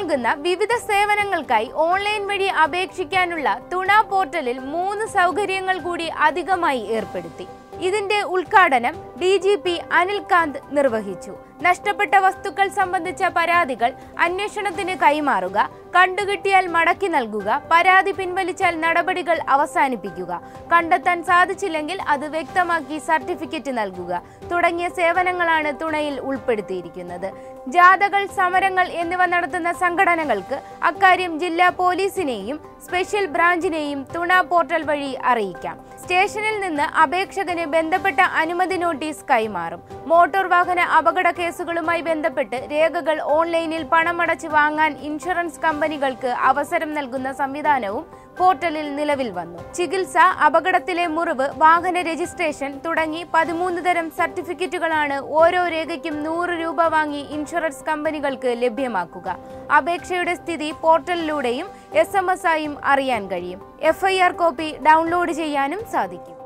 നൽകുന്ന വിവിധ സേവനങ്ങൾക്കായി ഓൺലൈൻ വഴി അപേക്ഷിക്കാനുള്ള തുണ പോർട്ടലിൽ മൂന്ന് സൗകര്യങ്ങൾ കൂടി അധികമായി ഏർപ്പെടുത്തി ഇതിന്റെ ഉദ്ഘാടനം ഡി ജി പി അനിൽകാന്ത് നിർവഹിച്ചു നഷ്ടപ്പെട്ട വസ്തുക്കൾ സംബന്ധിച്ച പരാതികൾ അന്വേഷണത്തിന് കൈമാറുക കണ്ടുകിട്ടിയാൽ മടക്കി നൽകുക പരാതി പിൻവലിച്ചാൽ നടപടികൾ അവസാനിപ്പിക്കുക കണ്ടെത്താൻ സാധിച്ചില്ലെങ്കിൽ അത് വ്യക്തമാക്കി സർട്ടിഫിക്കറ്റ് നൽകുക തുടങ്ങിയ സേവനങ്ങളാണ് തുണയിൽ ഉൾപ്പെടുത്തിയിരിക്കുന്നത് ജാഥകൾ സമരങ്ങൾ എന്നിവ നടത്തുന്ന സംഘടനകൾക്ക് അക്കാര്യം ജില്ലാ പോലീസിനെയും സ്പെഷ്യൽ ബ്രാഞ്ചിനെയും തുണ പോർട്ടൽ വഴി അറിയിക്കാം സ്റ്റേഷനിൽ നിന്ന് അപേക്ഷകന് ബന്ധപ്പെട്ട അനുമതി നോട്ടീസ് കൈമാറും മോട്ടോർ വാഹന അപകട കേസുകളുമായി ബന്ധപ്പെട്ട് രേഖകൾ ഓൺലൈനിൽ പണമടച്ച് വാങ്ങാൻ ഇൻഷുറൻസ് കമ്പനികൾക്ക് അവസരം നൽകുന്ന സംവിധാനവും പോർട്ടലിൽ നിലവിൽ വന്നു ചികിത്സ അപകടത്തിലെ മുറിവ് വാഹന രജിസ്ട്രേഷൻ തുടങ്ങി പതിമൂന്ന് തരം സർട്ടിഫിക്കറ്റുകളാണ് ഓരോ രേഖയ്ക്കും നൂറ് രൂപ വാങ്ങി ഇൻഷുറൻസ് കമ്പനികൾക്ക് ലഭ്യമാക്കുക അപേക്ഷയുടെ സ്ഥിതി പോർട്ടലിലൂടെയും എസ് എം എസ് ആയും അറിയാൻ കഴിയും F I R copy download ചെയ്യാനും സാധിക്കും